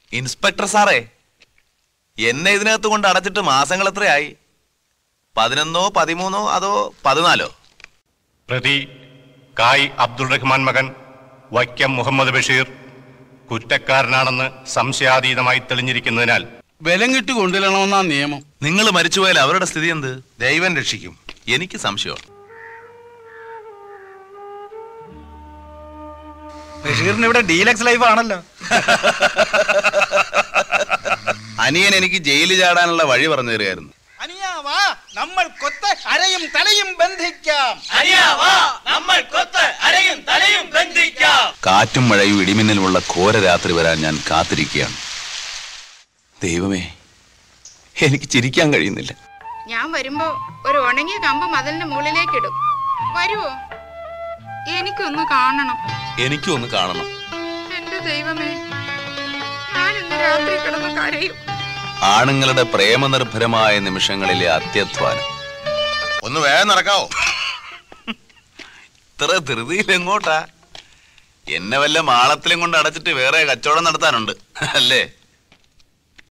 inspector സാറേ എന്നെ ഇതിനകത്ത് കൊണ്ട് അടച്ചിട്ട് മാസങ്ങൾ എത്രയായി പതിനൊന്നോ പതിമൂന്നോ അതോ പതിനാലോ പ്രതി കായ് അബ്ദുൾ റഹ്മാൻ മകൻ വൈക്കം മുഹമ്മദ് ബഷീർ കുറ്റക്കാരനാണെന്ന് സംശയാതീതമായി തെളിഞ്ഞിരിക്കുന്നതിനാൽ ബലം കിട്ടി കൊണ്ടുവരണമെന്നാ നിയമം നിങ്ങൾ മരിച്ചുപോയാൽ അവരുടെ സ്ഥിതി എന്ത് ദൈവം രക്ഷിക്കും എനിക്ക് സംശയം ബഷീറിന് ഇവിടെ ഡീലക്സ് ലൈഫ് ആണല്ലോ അനിയൻ എനിക്ക് ജയിലിൽ ചാടാനുള്ള വഴി പറഞ്ഞു തരികയായിരുന്നു അനിയാവാ നമ്മൾ കൊത്ത് അരയും തലയും ബന്ധിക്കാം കാറ്റും മഴയും ഇടിമിന്നലുമുള്ള ഘോര രാത്രി വരാൻ ഞാൻ കാത്തിരിക്കുകയാണ് ദൈവമേ എനിക്ക് ചിരിക്കാൻ കഴിയുന്നില്ല ഞാൻ വരുമ്പോ ഒരു ഉണങ്ങിയ കമ്പ് മതിലിന്റെ മുകളിലേക്കിടും വരുവോ എനിക്കൊന്ന് കാണണം എനിക്കും ഒന്ന് കാണണം എന്റെ ദൈവമേ ഞാൻ ഇന്ന് രാത്രി കിടന്ന് കരയും ആണുങ്ങളുടെ പ്രേമനിർഭരമായ നിമിഷങ്ങളിലെ അത്യധ്വാനം ഒന്ന് വേഗം നടക്കാവോ ഇത്ര ധൃതിയിൽ എങ്ങോട്ടാ എന്നെ വല്ല മാളത്തിലും കൊണ്ട് അടച്ചിട്ട് വേറെ കച്ചവടം നടത്താനുണ്ട് അല്ലേ